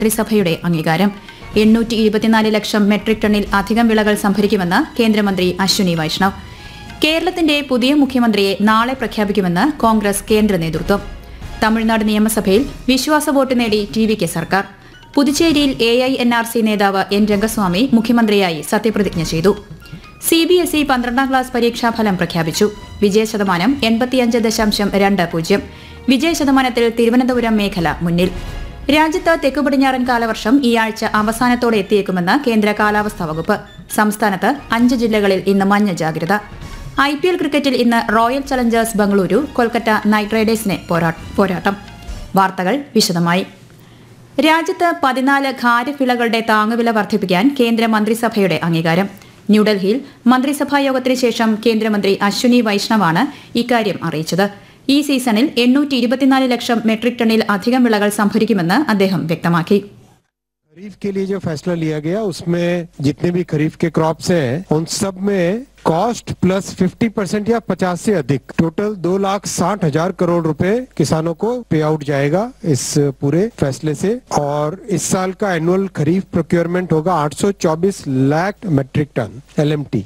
മന്ത്രിസഭയുടെ അംഗീകാരം എണ്ണൂറ്റി ഇരുപത്തിനാല് ലക്ഷം മെട്രിക് ടണ്ണിൽ അധികം വിളകൾ സംഭരിക്കുമെന്ന് കേന്ദ്രമന്ത്രി അശ്വിനി വൈഷ്ണവ് കേരളത്തിന്റെ പുതിയ മുഖ്യമന്ത്രിയെ നാളെ പ്രഖ്യാപിക്കുമെന്ന് കോൺഗ്രസ് കേന്ദ്ര നേതൃത്വം തമിഴ്നാട് നിയമസഭയിൽ വിശ്വാസ വോട്ട് നേടി ടി വി കെ സർക്കാർ പുതുച്ചേരിയിൽ A I N R C നേതാവ് എൻ രംഗസ്വാമി മുഖ്യമന്ത്രിയായി സത്യപ്രതിജ്ഞ ചെയ്തു സി ബി എസ് ഇ പന്ത്രണ്ടാം ക്ലാസ് പരീക്ഷാഫലം പ്രഖ്യാപിച്ചു വിജയശതമാനം എൺപത്തിയഞ്ച് ദശാംശം രണ്ട് പൂജ്യം വിജയശതമാനത്തിൽ തിരുവനന്തപുരം മേഖല മുന്നിൽ രാജ്യത്ത് തെക്കു പടിഞ്ഞാറൻ കാലവർഷം ഈ ആഴ്ച അവസാനത്തോടെ എത്തിയേക്കുമെന്ന് കേന്ദ്ര കാലാവസ്ഥാ വകുപ്പ് സംസ്ഥാനത്ത് അഞ്ച് ജില്ലകളിൽ ഇന്ന് മഞ്ഞ ജാഗ്രത ഐ പി എൽ ക്രിക്കറ്റിൽ ഇന്ന് Royal Challengers Bengaluru Kolkata Knight റൈഡേഴ്സിനെ പോരാ- പോരാട്ടം വാർത്തകൾ വിശദമായി രാജ്യത്ത് പതിനാല് ഖാരിഫ് താങ്ങുവില വർദ്ധിപ്പിക്കാൻ കേന്ദ്ര മന്ത്രിസഭയുടെ അംഗീകാരം ന്യൂഡൽഹിയിൽ മന്ത്രിസഭാ യോഗത്തിന് ശേഷം കേന്ദ്രമന്ത്രി അശ്വിനി വൈഷ്ണവാണ് ഇക്കാര്യം അറിയിച്ചത് ഈ സീസണിൽ എണ്ണൂറ്റി ഇരുപത്തിനാല് ലക്ഷം മെട്രിക് ടണ്ണിൽ അധികം വിളകൾ സംഭരിക്കുമെന്ന് അദ്ദേഹം വ്യക്തമാക്കി खरीफ के लिए जो फैसला लिया गया उसमें जितने भी खरीफ के क्रॉप्स हैं उन सब में कॉस्ट प्लस 50 परसेंट या 50 से अधिक टोटल दो लाख साठ हजार करोड़ रुपए किसानों को पे आउट जाएगा इस पूरे फैसले से और इस साल का एनुअल खरीफ प्रोक्योरमेंट होगा 824 लाख मेट्रिक टन एलएमटी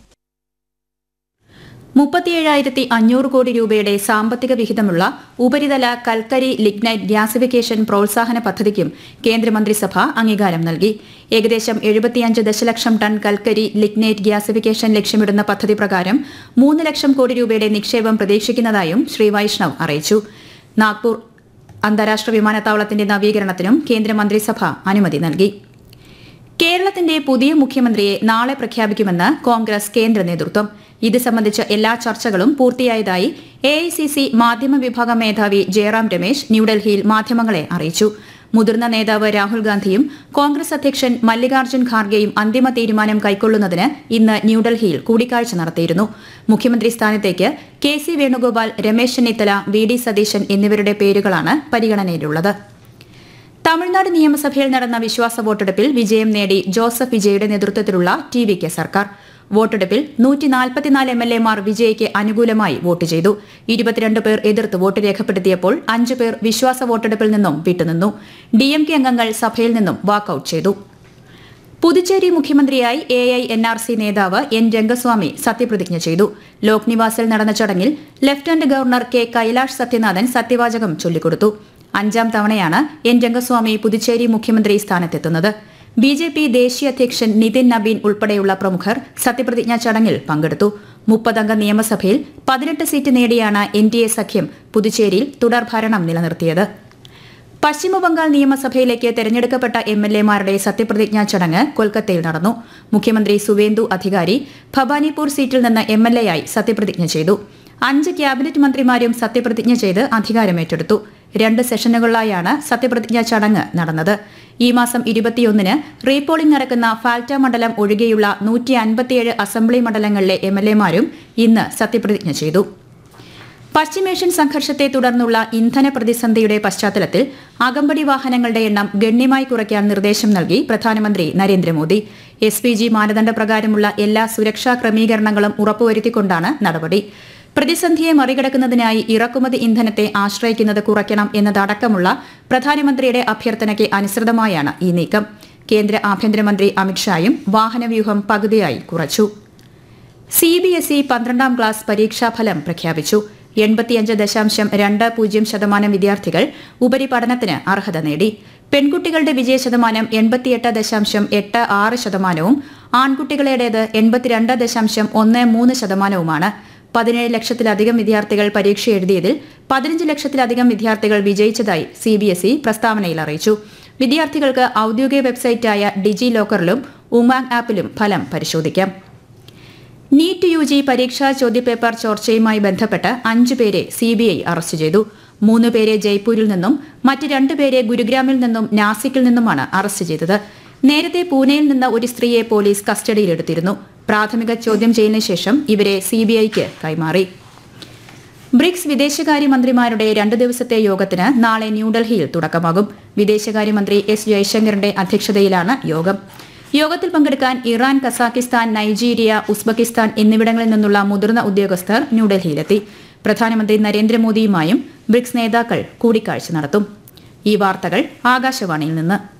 മുപ്പത്തിയേഴായിരത്തി അഞ്ഞൂറ് കോടി രൂപയുടെ സാമ്പത്തിക വിഹിതമുള്ള ഉപരിതല കൽക്കരി ലിഗ്നൈറ്റ് ഗ്യാസിഫിക്കേഷൻ പ്രോത്സാഹന പദ്ധതിക്കും കേന്ദ്രമന്ത്രിസഭ അംഗീകാരം നൽകി ഏകദേശം എഴുപത്തിയഞ്ച് ദശലക്ഷം ടൺ കൽക്കരി ലിഗ്നൈറ്റ് ഗ്യാസിഫിക്കേഷൻ ലക്ഷ്യമിടുന്ന പദ്ധതി പ്രകാരം മൂന്ന് ലക്ഷം കോടി രൂപയുടെ നിക്ഷേപം പ്രതീക്ഷിക്കുന്നതായും ശ്രീ വൈഷ്ണവ് അറിയിച്ചു നാഗ്പൂർ അന്താരാഷ്ട്ര വിമാനത്താവളത്തിന്റെ നവീകരണത്തിനും കേന്ദ്രമന്ത്രിസഭ അനുമതി നൽകി കേരളത്തിന്റെ പുതിയ മുഖ്യമന്ത്രിയെ നാളെ പ്രഖ്യാപിക്കുമെന്ന് കോൺഗ്രസ് കേന്ദ്ര നേതൃത്വം ഇത് സംബന്ധിച്ച എല്ലാ ചർച്ചകളും പൂർത്തിയായതായി എ ഐ സി സി മാധ്യമ വിഭാഗം മേധാവി ജയറാം രമേശ് ന്യൂഡൽഹിയിൽ മാധ്യമങ്ങളെ അറിയിച്ചു മുതിർന്ന നേതാവ് രാഹുൽ ഗാന്ധിയും കോൺഗ്രസ് അധ്യക്ഷൻ മല്ലികാർജ്ജുൻ ഖാർഗെയും അന്തിമ തീരുമാനം കൈക്കൊള്ളുന്നതിന് ഇന്ന് ന്യൂഡൽഹിയിൽ കൂടിക്കാഴ്ച നടത്തിയിരുന്നു മുഖ്യമന്ത്രി സ്ഥാനത്തേക്ക് K C Venugopal Ramesh Chennithala V D Satheesan എന്നിവരുടെ പേരുകളാണ് പരിഗണനയിലുള്ളത് തമിഴ്നാട് നിയമസഭയിൽ നടന്ന വിശ്വാസ വോട്ടെടുപ്പിൽ വിജയം നേടി ജോസഫ് വിജയുടെ നേതൃത്വത്തിലുള്ള ടി വി കെ സർക്കാർ വോട്ടെടുപ്പിൽ നൂറ്റി നാൽപ്പത്തിനാല് എം എൽ എമാർ വിജയ്ക്ക് അനുകൂലമായി വോട്ട് ചെയ്തു ഇരുപത്തിരണ്ട് പേർ എതിർത്ത് വോട്ട് രേഖപ്പെടുത്തിയപ്പോൾ അഞ്ചു പേർ വിശ്വാസ വോട്ടെടുപ്പിൽ നിന്നും വിട്ടുനിന്നു ഡി എം കെ അംഗങ്ങൾ സഭയിൽ നിന്നും വാക്കൌട്ട് ചെയ്തു പുതുച്ചേരി മുഖ്യമന്ത്രിയായി A I N R C നേതാവ് എൻ രംഗസ്വാമി സത്യപ്രതിജ്ഞ ചെയ്തു ലോക് നിവാസിൽ നടന്ന ചടങ്ങിൽ lieutenant governor K Kailash Sathyanathan സത്യവാചകം ചൊല്ലിക്കൊടുത്തു അഞ്ചാം തവണയാണ് എൻ രംഗസ്വാമി പുതുച്ചേരി മുഖ്യമന്ത്രി സ്ഥാനത്തെത്തുന്നത് ബി ജെ പി ദേശീയ അധ്യക്ഷൻ നിതിൻ നബീൻ ഉൾപ്പെടെയുള്ള പ്രമുഖർ സത്യപ്രതിജ്ഞാ ചടങ്ങിൽ പങ്കെടുത്തു മുപ്പതംഗ നിയമസഭയിൽ പതിനെട്ട് സീറ്റ് നേടിയാണ് എൻ ഡി എ സഖ്യം പുതുച്ചേരിയിൽ തുടർഭരണം നിലനിർത്തിയത് പശ്ചിമബംഗാൾ നിയമസഭയിലേക്ക് തെരഞ്ഞെടുക്കപ്പെട്ട എം എൽ എമാരുടെ സത്യപ്രതിജ്ഞാ ചടങ്ങ് കൊൽക്കത്തയിൽ നടന്നു മുഖ്യമന്ത്രി സുവേന്ദു അധികാരി ഭവാനിപൂർ സീറ്റിൽ നിന്ന് എം എൽ എയായി സത്യപ്രതിജ്ഞ ചെയ്തു അഞ്ച് ക്യാബിനറ്റ് മന്ത്രിമാരും സത്യപ്രതിജ്ഞ ചെയ്ത് അധികാരമേറ്റെടുത്തു രണ്ട് സെഷനുകളിലായാണ് സത്യപ്രതിജ്ഞാ ചടങ്ങ് നടന്നത് ഈ മാസം ഇരുപത്തിയൊന്നിന് റീപോളിംഗ് നടക്കുന്ന ഫാൽറ്റ മണ്ഡലം ഒഴികെയുള്ള നൂറ്റി അൻപത്തിയേഴ് അസംബ്ലി മണ്ഡലങ്ങളിലെ എം എൽ എമാരും ഇന്ന് സത്യപ്രതിജ്ഞ ചെയ്തു പശ്ചിമേഷ്യൻ സംഘർഷത്തെ തുടർന്നുള്ള ഇന്ധന പ്രതിസന്ധിയുടെ പശ്ചാത്തലത്തിൽ അകമ്പടി വാഹനങ്ങളുടെ എണ്ണം ഗണ്യമായി കുറയ്ക്കാൻ നിർദ്ദേശം നൽകി പ്രധാനമന്ത്രി നരേന്ദ്രമോദി എസ് പി ജി മാനദണ്ഡപ്രകാരമുള്ള എല്ലാ സുരക്ഷാ ക്രമീകരണങ്ങളും ഉറപ്പുവരുത്തിക്കൊണ്ടാണ് നടപടി പ്രതിസന്ധിയെ മറികടക്കുന്നതിനായി ഇറക്കുമതി ഇന്ധനത്തെ ആശ്രയിക്കുന്നത് കുറയ്ക്കണം എന്നതടക്കമുള്ള പ്രധാനമന്ത്രിയുടെ അഭ്യർത്ഥനയ്ക്ക് അനുസൃതമായാണ് ഈ നീക്കം കേന്ദ്ര ആഭ്യന്തരമന്ത്രി അമിത്ഷായും വാഹനവ്യൂഹം പകുതിയായി കുറച്ചു സി ബി എസ് ഇ പന്ത്രണ്ടാം ക്ലാസ് പരീക്ഷാഫലം പ്രഖ്യാപിച്ചു എൺപത്തിയഞ്ച് ദശാംശം രണ്ട് പൂജ്യം ശതമാനം വിദ്യാർത്ഥികൾ ഉപരിപഠനത്തിന് അർഹത നേടി പെൺകുട്ടികളുടെ വിജയശതമാനം എൺപത്തിയെട്ട് ദശാംശം എട്ട് ആറ് ശതമാനവും ആൺകുട്ടികളുടേത് എൺപത്തിരണ്ട് ദശാംശം ഒന്ന് മൂന്ന് ശതമാനവുമാണ് പതിനേഴ് ലക്ഷത്തിലധികം വിദ്യാർത്ഥികൾ പരീക്ഷ എഴുതിയതിൽ പതിനഞ്ച് ലക്ഷത്തിലധികം വിദ്യാർത്ഥികൾ വിജയിച്ചതായി സി ബി എസ് ഇ പ്രസ്താവനയിൽ അറിയിച്ചു വിദ്യാർത്ഥികൾക്ക് ഔദ്യോഗിക വെബ്സൈറ്റായ ഡിജി ലോക്കറിലും ഉമാങ് ആപ്പിലും ഫലം പരിശോധിക്കാം നീറ്റ് യു ജി പരീക്ഷാ ചോദ്യപേപ്പർ ചോർച്ചയുമായി ബന്ധപ്പെട്ട് അഞ്ചു പേരെ സി ബി ഐ അറസ്റ്റ് ചെയ്തു മൂന്ന് പേരെ ജയ്പൂരിൽ നിന്നും മറ്റ് രണ്ടുപേരെ ഗുരുഗ്രാമിൽ നിന്നും നാസിക്കിൽ നിന്നുമാണ് അറസ്റ്റ് ചെയ്തത് നേരത്തെ പൂനെയിൽ നിന്ന് ഒരു സ്ത്രീയെ പോലീസ് കസ്റ്റഡിയിലെടുത്തിരുന്നു പ്രാഥമിക ചോദ്യം ചെയ്യലിന് ശേഷം ഇവരെ സി ബി ഐക്ക് കൈമാറി ബ്രിക്സ് വിദേശകാര്യമന്ത്രിമാരുടെ രണ്ട് ദിവസത്തെ യോഗത്തിന് നാളെ ന്യൂഡൽഹിയിൽ തുടക്കമാകും വിദേശകാര്യമന്ത്രി എസ് ജയശങ്കറിന്റെ അധ്യക്ഷതയിലാണ് യോഗം യോഗത്തിൽ പങ്കെടുക്കാൻ ഇറാൻ കസാക്കിസ്ഥാൻ നൈജീരിയ ഉസ്ബെക്കിസ്ഥാൻ എന്നിവിടങ്ങളിൽ നിന്നുള്ള മുതിർന്ന ഉദ്യോഗസ്ഥർ ന്യൂഡൽഹിയിലെത്തി പ്രധാനമന്ത്രി നരേന്ദ്രമോദിയുമായും ബ്രിക്സ് നേതാക്കൾ കൂടിക്കാഴ്ച നടത്തും ഈ വാർത്തകൾ ആകാശവാണിയിൽ നിന്ന്